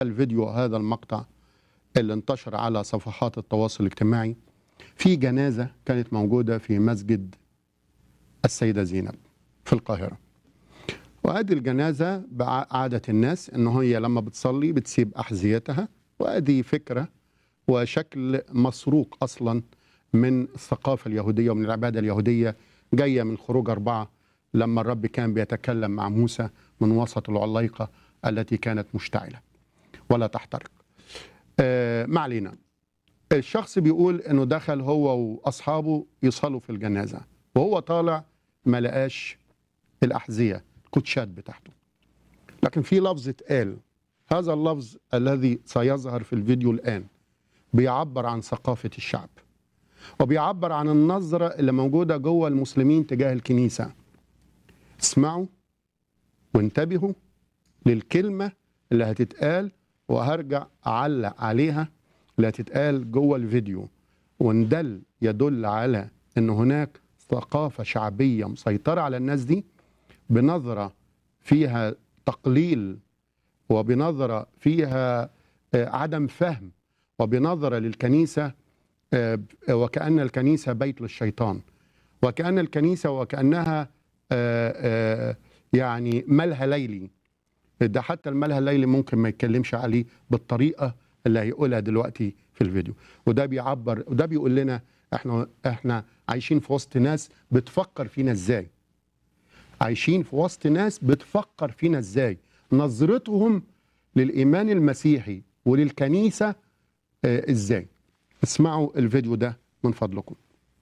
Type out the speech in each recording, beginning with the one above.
الفيديو هذا المقطع اللي انتشر على صفحات التواصل الاجتماعي في جنازة كانت موجودة في مسجد السيدة زينب في القاهرة وادي الجنازة بعادة الناس ان هي لما بتصلي بتسيب احذيتها وادي فكرة وشكل مسروق اصلا من الثقافة اليهودية ومن العبادة اليهودية جاية من خروج أربعة لما الرب كان بيتكلم مع موسى من وسط العليقة التي كانت مشتعلة ولا تحترق آه ما علينا الشخص بيقول انه دخل هو واصحابه يصلوا في الجنازه وهو طالع ما لقاش الاحذيه الكوتشات بتاعته لكن في لفظ اتقال هذا اللفظ الذي سيظهر في الفيديو الان بيعبر عن ثقافه الشعب وبيعبر عن النظره اللي موجوده جوه المسلمين تجاه الكنيسه اسمعوا وانتبهوا للكلمه اللي هتتقال وهرجع اعلق عليها اللي هتتقال جوه الفيديو وان دل يدل على ان هناك ثقافه شعبيه مسيطره على الناس دي بنظره فيها تقليل وبنظره فيها آه، عدم فهم وبنظره للكنيسه آه، وكأن الكنيسه بيت للشيطان وكأن الكنيسه وكأنها آه، آه، يعني ملهى ليلي ده حتى الملهى الليلي ممكن ما يتكلمش عليه بالطريقه اللي هيقولها دلوقتي في الفيديو وده بيعبر وده بيقول لنا احنا احنا عايشين في وسط ناس بتفكر فينا ازاي عايشين في وسط ناس بتفكر فينا ازاي نظرتهم للايمان المسيحي وللكنيسه آه ازاي اسمعوا الفيديو ده من فضلكم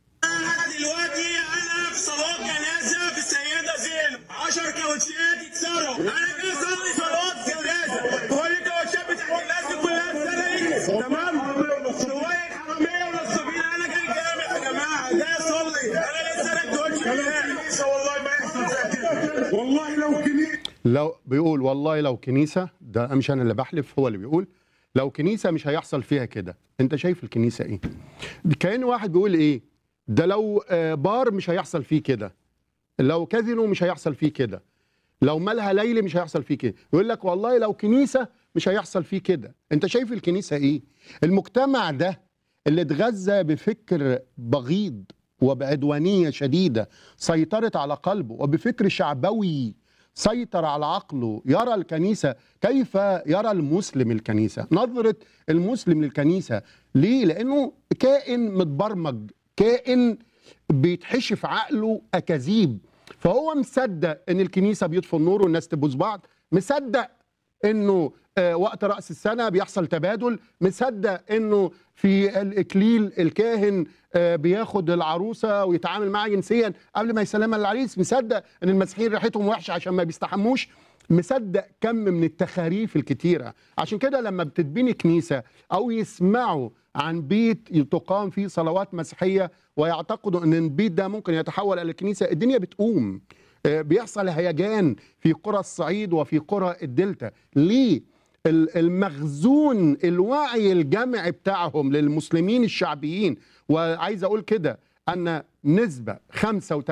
دلوقتي انا في صلاه جنازه في السيده زينب 10 كاوتشات اتسرقوا انا جاي اصلي صلاه جنازه كل الكاوتشات بتاعت الناس دي كلها اتسرقت تمام شويه حراميه ونصابين انا جاي جامع يا جماعه جاي اصلي انا لسه سرقت كاوتش كنيسه والله ما يحصل زي كده والله لو كنيسه لو بيقول والله لو كنيسه ده مش انا اللي بحلف هو اللي بيقول لو كنيسه مش هيحصل فيها كده انت شايف الكنيسه ايه كان واحد بيقول ايه ده لو آه، بار مش هيحصل فيه كده لو كازينو مش هيحصل فيه كده لو مالها ليلي مش هيحصل فيه كده يقول لك والله لو كنيسه مش هيحصل فيه كده انت شايف الكنيسه ايه المجتمع ده اللي اتغذى بفكر بغيض وبعدوانيه شديده سيطرت على قلبه وبفكر شعبوي سيطر على عقله يرى الكنيسه كيف يرى المسلم الكنيسه نظره المسلم للكنيسه ليه لانه كائن متبرمج كائن بيتحشف عقله اكاذيب فهو مصدق ان الكنيسه بيطفوا النور والناس تبوس بعض مصدق انه آه، وقت راس السنه بيحصل تبادل مصدق انه في الاكليل الكاهن آه، بياخد العروسه ويتعامل معاها جنسيا قبل ما يسلمها للعريس مصدق ان المسيحيين ريحتهم وحشه عشان ما بيستحموش مصدق كم من التخاريف الكتيره عشان كده لما بتتبني كنيسه او يسمعوا عن بيت تقام فيه صلوات مسيحيه ويعتقدوا ان البيت ده ممكن يتحول الى كنيسه الدنيا بتقوم آه، بيحصل هيجان في قرى الصعيد وفي قرى الدلتا ليه ال- المخزون الوعي الجمعي بتاعهم للمسلمين الشعبيين وعايز اقول كده ان نسبه 85%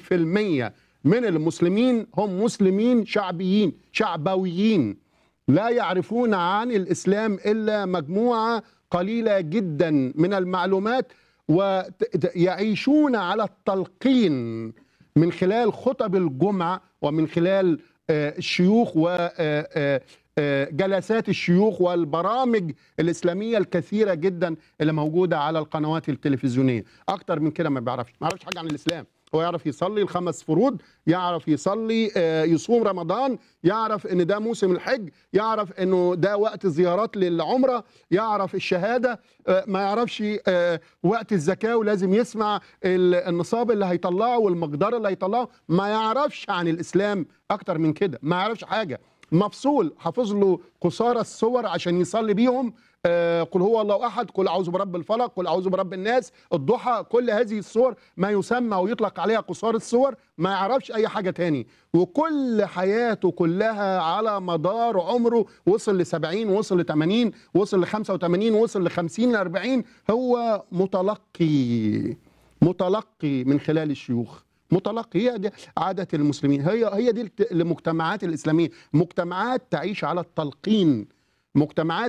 من المسلمين هم مسلمين شعبيين شعبويين لا يعرفون عن الاسلام الا مجموعه قليله جدا من المعلومات ويعيشون على التلقين من خلال خطب الجمعه ومن خلال آه، الشيوخ وجلسات الشيوخ والبرامج الاسلاميه الكثيره جدا اللي موجوده على القنوات التلفزيونيه اكتر من كده ما بيعرفش ما يعرفش حاجه عن الاسلام هو يعرف يصلي الخمس فروض يعرف يصلي آه، يصوم رمضان يعرف ان ده موسم الحج يعرف انه ده وقت زيارات للعمره يعرف الشهاده آه، ما يعرفش آه، وقت الزكاه ولازم يسمع ال- النصاب اللي هيطلعه والمقدار اللي هيطلعه ما يعرفش عن الاسلام اكتر من كده ما يعرفش حاجه مفصول حافظ له قصارى الصور عشان يصلي بيهم آه، قل هو الله احد قل اعوذ برب الفلق قل اعوذ برب الناس الضحى كل هذه الصور ما يسمى ويطلق عليها قصار الصور ما يعرفش اي حاجه تاني وكل حياته كلها على مدار عمره وصل ل 70 وصل ل 80 وصل ل 85 وصل ل 50 ل 40 هو متلقي متلقي من خلال الشيوخ متلقي هي دي عادة المسلمين هي هي دي الت- المجتمعات الإسلامية مجتمعات تعيش على التلقين مجتمعات